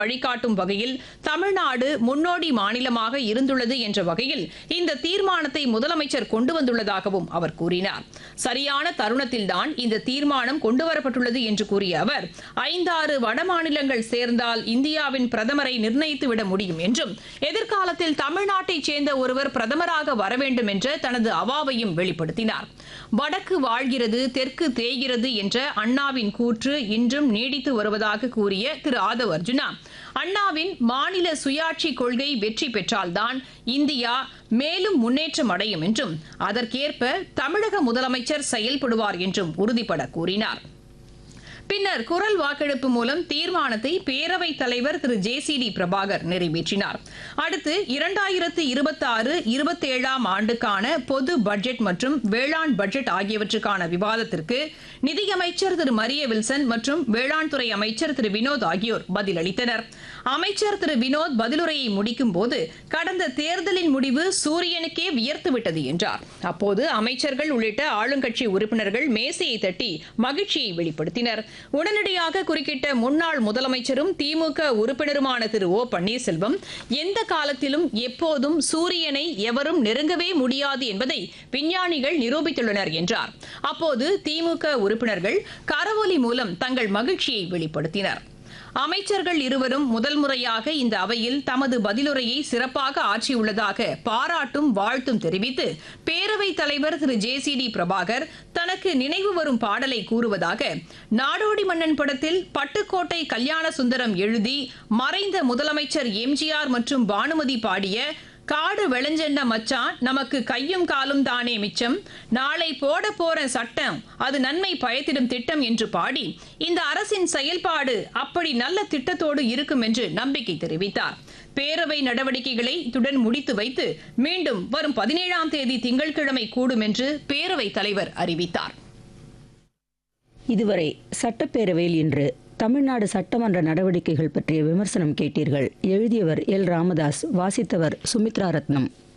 வழிகாட்டும் வகையில் தமிழ்நாடு முன்னோடி மாநிலமாக இருந்துள்ளது என்ற வகையில் இந்த தீர்மானத்தை முதலமைச்சர் கொண்டு வந்துள்ளதாகவும் அவர் கூறினார் சரியான தருணத்தில்தான் இந்த தீர்மானம் கொண்டுவரப்பட்டுள்ளது என்று கூறிய அவர் ஐந்தாறு வட மாநிலங்கள் சேர்ந்தால் இந்தியாவின் பிரதமரை நிர்ணயித்துவிட முடியும் என்றும் எதிர்காலத்தில் தமிழ்நாட்டைச் சேர்ந்த ஒருவர் பிரதமராக வர வேண்டும் என்ற தனது அவாவையும் வெளிப்படுத்தினார் வடக்கு வாழ்கிறது தெற்கு தேய்கிறது என்ற அண்ணாவின் கூற்று இன்றும் நீடித்து வருவதாக கூறிய திரு ஆதவ் அர்ஜுனா அண்ணாவின் மாநில சுயாட்சி கொள்கை வெற்றி பெற்றால்தான் இந்தியா மேலும் முன்னேற்றம் அடையும் என்றும் அதற்கேற்ப தமிழக முதலமைச்சர் செயல்படுவார் என்றும் உறுதிபட கூறினார் பின்னர் குரல் வாக்கெடுப்பு மூலம் தீர்மானத்தை பேரவைத் தலைவர் Thiru J C D Prabhakar நிறைவேற்றினார் அடுத்து இரண்டாயிரத்து இருபத்தி ஆறு இருபத்தேழாம் ஆண்டுக்கான பொது பட்ஜெட் மற்றும் வேளாண் பட்ஜெட் ஆகியவற்றுக்கான விவாதத்திற்கு நிதியமைச்சர் திரு மரிய வில்சன் மற்றும் வேளாண் துறை அமைச்சர் திரு வினோத் ஆகியோர் பதிலளித்தனர் அமைச்சர் திரு வினோத் பதிலுரையை முடிக்கும் போது கடந்த தேர்தலின் முடிவு சூரியனுக்கே வியர்த்துவிட்டது என்றார் அப்போது அமைச்சர்கள் உள்ளிட்ட ஆளுங்கட்சி உறுப்பினர்கள் மேசையை தட்டி மகிழ்ச்சியை வெளிப்படுத்தினர் உடனடியாக குறுக்கிட்ட முன்னாள் முதலமைச்சரும் திமுக உறுப்பினருமான திரு ஓ பன்னீர்செல்வம் எந்த காலத்திலும் எப்போதும் சூரியனை எவரும் நெருங்கவே முடியாது என்பதை விஞ்ஞானிகள் நிரூபித்துள்ளனர் என்றார் அப்போது திமுக உறுப்பினர்கள் கரவொலி மூலம் தங்கள் மகிழ்ச்சியை வெளிப்படுத்தினர் அமைச்சர்கள் இருவரும் முதல் முறையாக இந்த அவையில் தமது பதிலுரையை சிறப்பாக ஆற்றியுள்ளதாக பாராட்டும் வாழ்த்தும் தெரிவித்து பேரவைத் தலைவர் Thiru J C D Prabhakar தனக்கு நினைவு வரும் பாடலை கூறுவதாக நாடோடி மன்னன் படத்தில் பட்டுக்கோட்டை கல்யாண சுந்தரம் எழுதி மறைந்த முதலமைச்சர் எம்ஜிஆர் மற்றும் பானுமதி பாடிய காடு விளைஞ்சென்ன மச்சான் நமக்கு கையும் காலும் தானே மிச்சம் நாளை போட போற சட்டம் அது நன்மை பயத்திடும் திட்டம் என்று பாடி இந்த அரசின் செயல்பாடு அப்படி நல்ல திட்டத்தோடு இருக்கும் என்று நம்பிக்கை தெரிவித்தார் பேரவை நடவடிக்கைகளை இத்துடன் முடித்து வைத்து மீண்டும் வரும் பதினேழாம் தேதி திங்கட்கிழமை கூடும் என்று பேரவைத் தலைவர் அறிவித்தார் இதுவரை சட்டப்பேரவையில் இன்று தமிழ்நாடு சட்டமன்ற நடவடிக்கைகள் பற்றிய விமர்சனம் கேட்டீர்கள் எழுதியவர் எல் ராமதாஸ் வாசித்தவர் சுமித்ரா ரத்னம்